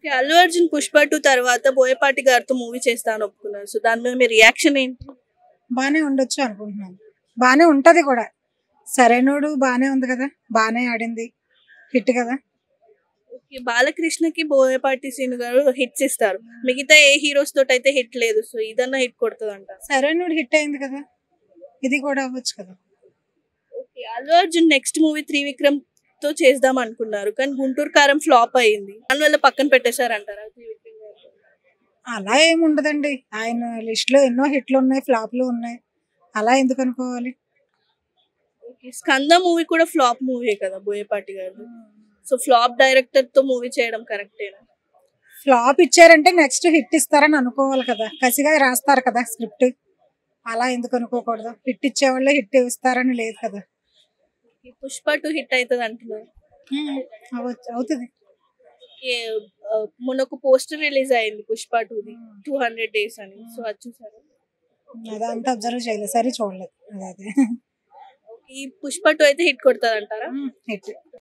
okay Allu Arjun Pushpa two తర్వాత బోయపాటి గారితో movie చేస్తాను ఒప్పుకున్నారు సో దాని మీద మీ రియాక్షన్ ఏంటి బాగానే ఉండొచ్చు అనుకుంటున్నాను బాగానే ఉంటది కూడా సరైనోడు బాగానే ఉంది కదా బాగానే ఆడింది హిట్ కదా ఓకే బాలకృష్ణకి బోయపాటి సీను గారు హిట్స్ ఇస్తారు మిగతా ఏ హీరోస్ తోటి అయితే హిట్ లేదు సో ఇదన్నా హిట్ కొడుతుంది అంటారు సరైనోడు హిట్ అయింది కదా ఇది కూడా అవ్వచ్చు కదా okay Allu Arjun next movie Trivikram తో చేద్దాం అనుకున్నారు కానీ గుంటూరు కారం ఫ్లాప్ అయింది దానివల్ల పక్కన పెట్టేశారంటారా త్రివిక్రమ్ గారు అలా ఏమి ఉండదండి ఆయన లిస్ట్ లో ఎన్నో హిట్లు ఉన్నాయి ఫ్లాప్లు ఉన్నాయి అలా ఎందుకు అనుకోవాలి ఓకే స్కంద మూవీ కూడా ఫ్లాప్ మూవీ కదా Boyapati garu so flop director తో మూవీ చేయడం కరెక్టేనా ఫ్లాప్ ఇచ్చారంటే నెక్స్ట్ హిట్ ఇస్తారని అనుకోవాలి కదా కసిగా రాస్తారు కదా స్క్రిప్ట్ అలా ఎందుకు అనుకోకూడదు హిట్ ఇచ్చేవాళ్ళే హిట్ ఇస్తారని లేదు కదా ఈ పుష్ప టూ హిట్ అవుతుంది అంటున్నారు అవ్వచ్చు అవుతుంది ఏ, ఆ, మొన్న ఒక పోస్టర్ రిలీజ్ అయింది Pushpa two the two hundred days అని సో అది చూసారు అదంతా అబ్జర్వ్ చేయలేదు సరే చూడలేదు అదే ఈ పుష్ప టూ అయితే హిట్ కొడుతుంది అంటారా హిట్